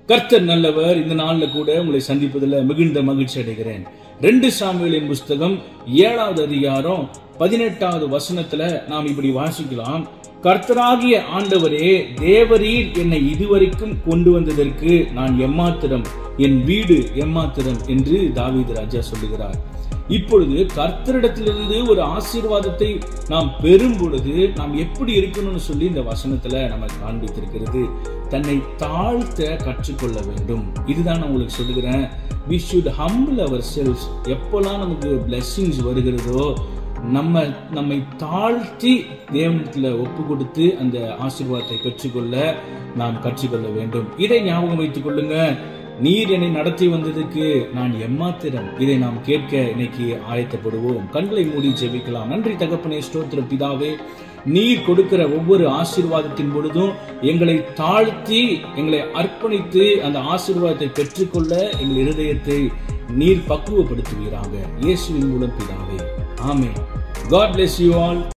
கர்த்தர் நல்லவர் இந்த நாள்ல கூட உங்களை சந்திப்பதில் மிகுந்த மகிழ்ச்சி அடைகிறேன் ரெண்டு சாமுவேலின் புஸ்தகம் ஏழாவது அதிகாரம் பதினெட்டாவது வசனத்துல நாம் இப்படி வாசிக்கலாம் கர்த்தராகிய ஆண்டவரே தேவரீர் என்னை இதுவரைக்கும் கொண்டு வந்ததற்கு நான் எம்மாத்திரம் என் வீடு எம்மாத்திரம் என்று தாவீது ராஜா சொல்லுகிறார் இப்பொழுது கர்த்தரிடத்திலிருந்து ஒரு ஆசீர்வாதத்தை நாம் பெறும் பொழுது நாம் எப்படி இருக்கணும்னு சொல்லி இந்த வசனத்துல நம்ம காண்பித்திருக்கிறது தன்னை தாழ்த்த கற்றுக்கொள்ள வேண்டும் இதுதான் நான் உங்களுக்கு சொல்லுகிறேன் we should humble ourselves எப்போல்லாம் நமக்கு பிளெஸ்ஸிங்ஸ் வருகிறதோ நம்ம நம்மை தாழ்த்தி தேவனத்துல ஒப்பு கொடுத்து அந்த ஆசீர்வாதத்தை பெற்றுக்கொள்ள நாம் கற்றுக்கொள்ள வேண்டும் இதை ஞாபகம் வைத்துக் கொள்ளுங்க நீர் என்னை நடத்தி வந்ததுக்கு நான் எம்மாத்திரம் இதை நாம் கேட்க இன்னைக்கு ஆயத்தப்படுவோம் கண்களை மூடி ஜெபிக்கலாம் நன்றி தகப்பனே ஸ்தோத்திர பிதாவே நீர் கொடுக்கிற ஒவ்வொரு ஆசீர்வாதத்தின் பொழுதும் எங்களை தாழ்த்தி எங்களை அர்ப்பணித்து அந்த ஆசீர்வாதத்தை பெற்றுக்கொள்ள எங்கள் இருதயத்தை நீர் பக்குவப்படுத்துவீராக இயேசுவின் மூலம் பிதாவே ஆமே காட் bless you all